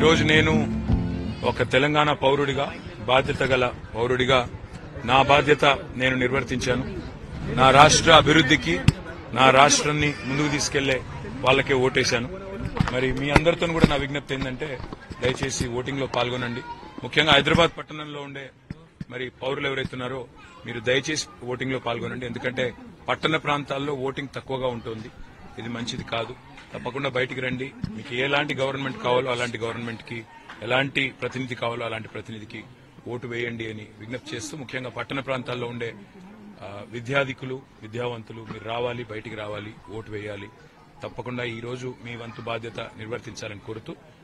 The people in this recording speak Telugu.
ఈరోజు నేను ఒక తెలంగాణ పౌరుడిగా బాధ్యత గల పౌరుడిగా నా బాధ్యత నేను నిర్వర్తించాను నా రాష్ట్ర అభివృద్ధికి నా రాష్ట్రాన్ని ముందుకు తీసుకెళ్లే వాళ్ళకే ఓటేశాను మరి మీ అందరితో కూడా నా విజ్ఞప్తి ఏంటంటే దయచేసి ఓటింగ్ లో పాల్గొనండి ముఖ్యంగా హైదరాబాద్ పట్టణంలో ఉండే మరి పౌరులు ఎవరైతున్నారో మీరు దయచేసి ఓటింగ్ లో పాల్గొనండి ఎందుకంటే పట్టణ ప్రాంతాల్లో ఓటింగ్ తక్కువగా ఉంటుంది ఇది మంచిది కాదు తప్పకుండా బయటికి రండి మీకు ఎలాంటి గవర్నమెంట్ కావాలో అలాంటి గవర్నమెంట్ కి ఎలాంటి ప్రతినిధి కావాలో అలాంటి ప్రతినిధికి ఓటు వేయండి అని విజ్ఞప్తి చేస్తూ ముఖ్యంగా పట్టణ ప్రాంతాల్లో ఉండే ఆ, విద్యాధికులు విద్యావంతులు మీరు రావాలి బయటికి రావాలి ఓటు వేయాలి తప్పకుండా ఈ రోజు మీ వంతు బాధ్యత నిర్వర్తించాలని కోరుతూ